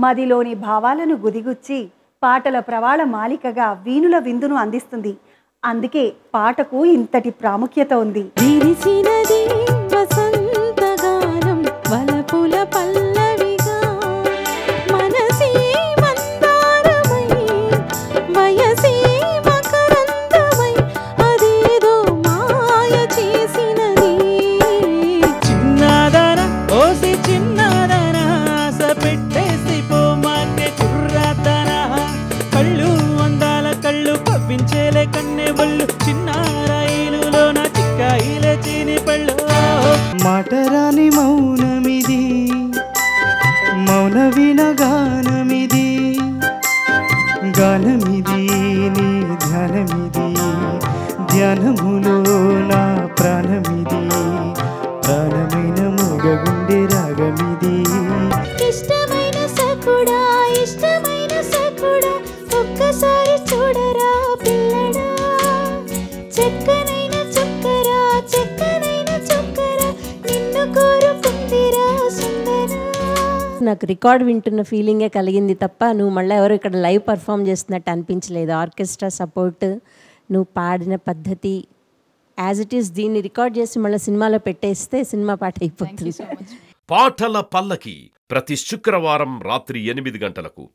మదిలోని భావాలను గుదిగుచ్చి పాటల ప్రవాళ మాలికగా వీణుల విందును అందిస్తుంది అందుకే పాటకు ఇంతటి ప్రాముఖ్యత ఉంది విరిసినది వసంతగానం వలపుల పల్లవిగా మనసే మందారమై వయసే మకరందమై అదేదో మాయ చేసినది చిన్నదన ఓసి చిన్నదన ఆశ పెట్టేసి పోమాకే కుర్రదన కళ్ళు అందాల కళ్ళు పవ్వించేలే కన్నె బళ్ళు చిన్న రైలులోన చిక్కాయిలే చీని పళ్ళు మాటరాని మౌనమిది మౌన వినగానమిది గానమిది నీ ధ్యానమిది ధ్యానములో నా ప్రాణమిది ప్రాణమైన మూగగుండె రాగమిది ఇష్టమైన సకుడా ఇష్టమైన సకుడా ఒక్కసారి చూడరా పిల్లడా చెక్కనైన చొక్కరా చెక్కనైన చొక్కరా నిన్ను కోరుకుందిరా సుందరా నాకు రికార్డ్ వింటున్న ఫీలింగే కలిగింది తప్ప నువ్వు మళ్ళీ ఎవరు ఇక్కడ లైవ్ పర్ఫామ్ చేస్తున్నట్టు అనిపించలేదు ఆర్కెస్ట్రా సపోర్ట్ నువ్వు పాడిన పద్ధతి యాజ్ ఇట్ ఈస్ దీన్ని రికార్డ్ చేసి మళ్ళీ సినిమాలో పెట్టేస్తే సినిమా పాట అయిపోతుంది పాటల పల్లకి ప్రతి శుక్రవారం రాత్రి ఎనిమిది గంటలకు